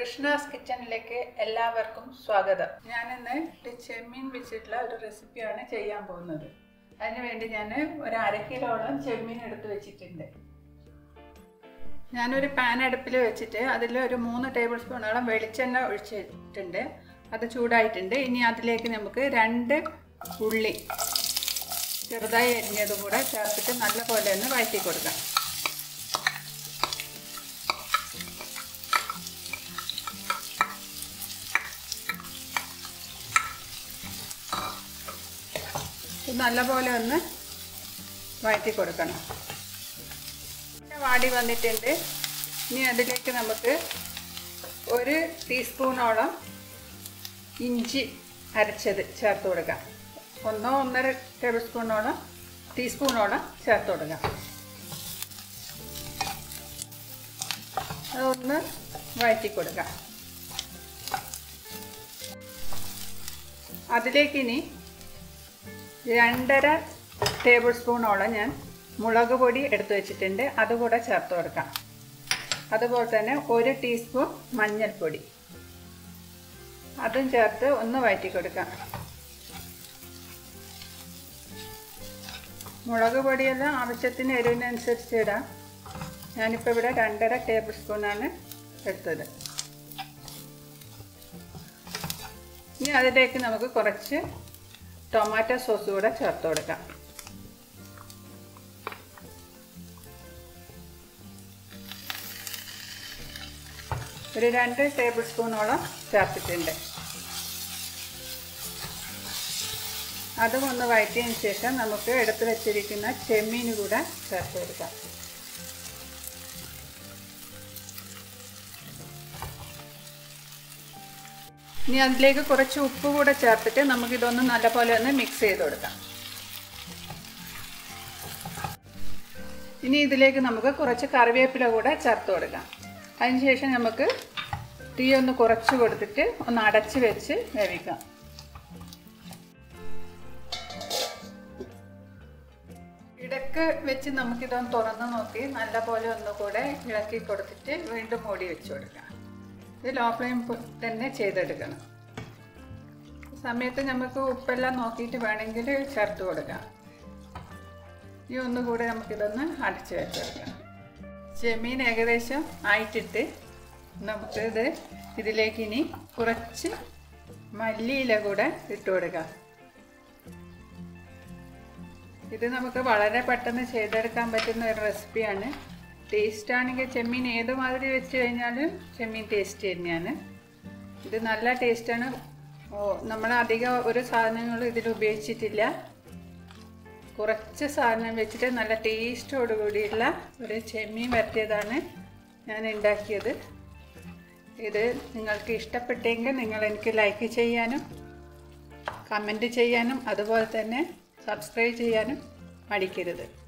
കൃഷ്ണാസ് കിച്ചണിലേക്ക് എല്ലാവർക്കും സ്വാഗതം ഞാനിന്ന് ഒരു ചെമ്മീൻ വെച്ചിട്ടുള്ള ഒരു റെസിപ്പിയാണ് ചെയ്യാൻ പോകുന്നത് അതിന് വേണ്ടി ഞാൻ ഒരു അര കിലോളം ചെമ്മീൻ എടുത്ത് വെച്ചിട്ടുണ്ട് ഞാനൊരു പാൻ അടുപ്പിൽ വെച്ചിട്ട് അതിൽ ഒരു മൂന്ന് ടേബിൾ സ്പൂണോളം വെളിച്ചെണ്ണ ഒഴിച്ചിട്ടുണ്ട് അത് ചൂടായിട്ടുണ്ട് ഇനി അതിലേക്ക് നമുക്ക് രണ്ട് ഉള്ളി ചെറുതായി അരിഞ്ഞതും കൂടെ ചേർത്തിട്ട് നല്ലപോലെ ഒന്ന് വഴറ്റി കൊടുക്കാം നല്ലപോലെ ഒന്ന് വഴറ്റി കൊടുക്കണം വാടി വന്നിട്ടുണ്ട് ഇനി അതിലേക്ക് നമുക്ക് ഒരു ടീസ്പൂണോളം ഇഞ്ചി അരച്ചത് ചേർത്ത് കൊടുക്കാം ഒന്നോ ഒന്നര ടേബിൾ സ്പൂണോളം ടീസ്പൂണോളം ചേർത്ത് കൊടുക്കാം അതൊന്ന് വഴറ്റി കൊടുക്കാം അതിലേക്ക് ഇനി രണ്ടര ടേബിൾ സ്പൂണോളം ഞാൻ മുളക് പൊടി എടുത്തു വെച്ചിട്ടുണ്ട് അതുകൂടെ ചേർത്ത് കൊടുക്കാം അതുപോലെ തന്നെ ഒരു ടീസ്പൂൺ മഞ്ഞൾപ്പൊടി അതും ചേർത്ത് ഒന്ന് വഴറ്റി കൊടുക്കാം മുളക് പൊടിയെല്ലാം ആവശ്യത്തിന് എരിവിനനുസരിച്ച് ഇടാം ഞാനിപ്പോൾ ഇവിടെ രണ്ടര ടേബിൾ സ്പൂണാണ് എടുത്തത് ഇനി അതിലേക്ക് നമുക്ക് കുറച്ച് ടൊമാറ്റോ സോസ് കൂടെ ചേർത്ത് കൊടുക്കാം ഒരു രണ്ട് ടേബിൾ സ്പൂണോളം ചേർത്തിട്ടുണ്ട് അതും ഒന്ന് വഴറ്റിയതിന് ശേഷം നമുക്ക് എടുത്തു വെച്ചിരിക്കുന്ന ചെമ്മീൻ കൂടെ ചേർത്ത് കൊടുക്കാം ഇനി അതിലേക്ക് കുറച്ച് ഉപ്പ് കൂടെ ചേർത്തിട്ട് നമുക്കിതൊന്ന് നല്ലപോലെ ഒന്ന് മിക്സ് ചെയ്ത് കൊടുക്കാം ഇനി ഇതിലേക്ക് നമുക്ക് കുറച്ച് കറിവേപ്പില കൂടെ ചേർത്ത് കൊടുക്കാം അതിനുശേഷം നമുക്ക് തീ ഒന്ന് കുറച്ച് കൊടുത്തിട്ട് ഒന്ന് അടച്ച് വെച്ച് വേവിക്കാം ഇടക്ക് വെച്ച് നമുക്കിതൊന്ന് തുറന്ന് നോക്കി നല്ലപോലെ ഒന്നുകൂടെ ഇളക്കി കൊടുത്തിട്ട് വീണ്ടും മൂടി വെച്ച് കൊടുക്കാം ഇത് ലോ ഫ്ലെയിം തന്നെ ചെയ്തെടുക്കണം സമയത്ത് നമുക്ക് ഉപ്പെല്ലാം നോക്കിയിട്ട് വേണമെങ്കിൽ ചേർത്ത് കൊടുക്കാം ഇനി ഒന്നുകൂടെ നമുക്കിതൊന്ന് അടച്ച് വെച്ചെടുക്കാം ചെമ്മീൻ ഏകദേശം ആയിട്ടിട്ട് നമുക്കിത് ഇതിലേക്ക് ഇനി കുറച്ച് മല്ലിയില കൂടെ ഇട്ട് കൊടുക്കാം ഇത് നമുക്ക് വളരെ പെട്ടെന്ന് ചെയ്തെടുക്കാൻ പറ്റുന്ന ഒരു റെസിപ്പിയാണ് ടേസ്റ്റ് ആണെങ്കിൽ ചെമ്മീൻ ഏത് മാതിരി വെച്ച് കഴിഞ്ഞാലും ചെമ്മീൻ ടേസ്റ്റ് തന്നെയാണ് ഇത് നല്ല ടേസ്റ്റാണ് നമ്മൾ അധികം ഒരു സാധനങ്ങളും ഇതിൽ ഉപയോഗിച്ചിട്ടില്ല കുറച്ച് സാധനം വെച്ചിട്ട് നല്ല ടേസ്റ്റോട് കൂടിയുള്ള ഒരു ചെമ്മീൻ വരട്ടിയതാണ് ഞാൻ ഉണ്ടാക്കിയത് ഇത് നിങ്ങൾക്ക് ഇഷ്ടപ്പെട്ടെങ്കിൽ നിങ്ങൾ എനിക്ക് ലൈക്ക് ചെയ്യാനും കമൻറ്റ് ചെയ്യാനും അതുപോലെ തന്നെ സബ്സ്ക്രൈബ് ചെയ്യാനും മടിക്കരുത്